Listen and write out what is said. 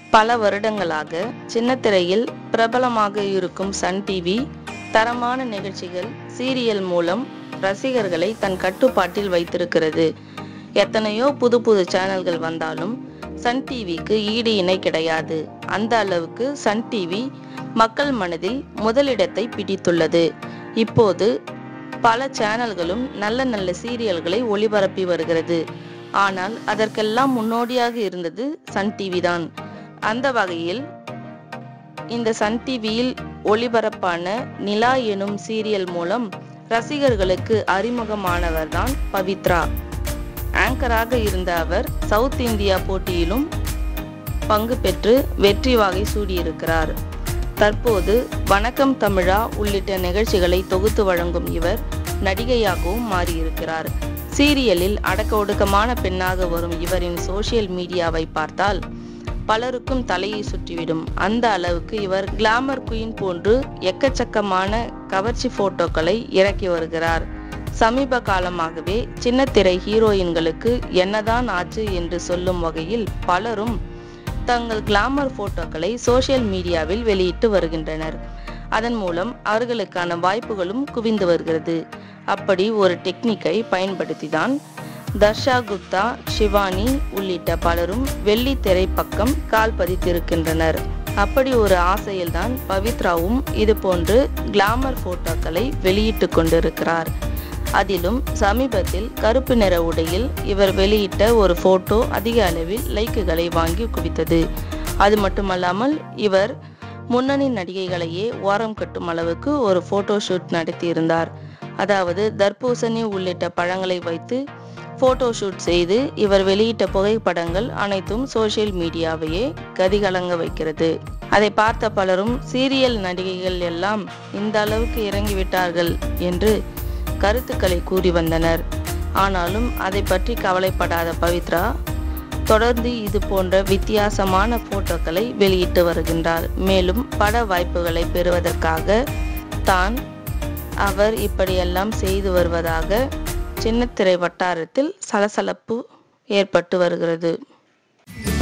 பல வருடங்களாக சின்னத்திரையில் பிரபலமாக இருக்கும் சன் டிவி தரமான நிகழ்ச்சிகள் சீரியல் மூலம் ரசிகர்களை தன் கட்டுப்பாட்டில் வைத்திருக்கிறது எத்தனையோ புது புது சேனல்கள் வந்தாலும் சன் டிவிக்கு ஈடு இணை கிடையாது அந்த அளவுக்கு சன் டிவி மக்கள் மனதில் முதலிடத்தை பிடித்துள்ளது இப்போது பல சேனல்களும் நல்ல நல்ல சீரியல்களை ஒளிபரப்பி வருகிறது ஆனால் அதற்கெல்லாம் முன்னோடியாக இருந்தது சன் டிவி தான் அந்த வகையில் இந்த சன் டிவியில் ஒளிபரப்பான நிலா எனும் சீரியல் மூலம் ரசிகர்களுக்கு அறிமுகமானவர்தான் பவித்ரா ஆங்கராக இருந்த அவர் சவுத் இந்தியா போட்டியிலும் பங்கு பெற்று வெற்றி வாகை சூடியிருக்கிறார் தற்போது வணக்கம் தமிழா உள்ளிட்ட நிகழ்ச்சிகளை தொகுத்து வழங்கும் இவர் நடிகையாகவும் மாறியிருக்கிறார் சீரியலில் அடக்க ஒடுக்கமான பெண்ணாக வரும் இவரின் சோசியல் மீடியாவை பார்த்தால் பலருக்கும் தலையை சுற்றிவிடும் அந்த அளவுக்கு இவர் கிளாமர் குயின் போன்று எக்கச்சக்கமான கவர்ச்சி போட்டோக்களை இறக்கி வருகிறார் சமீப காலமாகவே சின்னத்திரை ஹீரோயின்களுக்கு என்னதான் ஆச்சு என்று சொல்லும் வகையில் பலரும் தங்கள் கிளாமர் போட்டோக்களை சோசியல் மீடியாவில் வெளியிட்டு வருகின்றனர் அதன் மூலம் அவர்களுக்கான வாய்ப்புகளும் குவிந்து வருகிறது அப்படி ஒரு டெக்னிக்கை பயன்படுத்தி தான் தர்ஷா குப்தா ஷிவானி உள்ளிட்ட பலரும் வெள்ளி திரை பக்கம் கால் பதித்திருக்கின்றனர் அப்படி ஒரு ஆசையில்தான் பவித்ராவும் இது போன்று கிளாமர் போட்டோக்களை வெளியிட்டு கொண்டிருக்கிறார் அதிலும் சமீபத்தில் கருப்பு நிற உடையில் இவர் வெளியிட்ட ஒரு போட்டோ அதிக அளவில் லைக்குகளை வாங்கி குவித்தது அது மட்டுமல்லாமல் இவர் முன்னணி நடிகைகளையே ஓரம் கட்டும் அளவுக்கு ஒரு போட்டோ ஷூட் நடத்தியிருந்தார் அதாவது தர்பூசணி உள்ளிட்ட பழங்களை வைத்து போட்டோ ஷூட் செய்து இவர் வெளியிட்ட புகைப்படங்கள் அனைத்தும் சோசியல் மீடியாவையே கதிகலங்க வைக்கிறது அதை பார்த்த பலரும் சீரியல் நடிகைகள் எல்லாம் இந்த அளவுக்கு இறங்கிவிட்டார்கள் என்று கருத்துக்களை கூறி வந்தனர் ஆனாலும் அதை பற்றி கவலைப்படாத பவித்ரா தொடர்ந்து இது போன்ற வித்தியாசமான போட்டோக்களை வெளியிட்டு வருகின்றார் மேலும் பட வாய்ப்புகளை பெறுவதற்காக தான் அவர் இப்படியெல்லாம் செய்து வருவதாக சின்னத்திரை வட்டாரத்தில் சலசலப்பு ஏற்பட்டு வருகிறது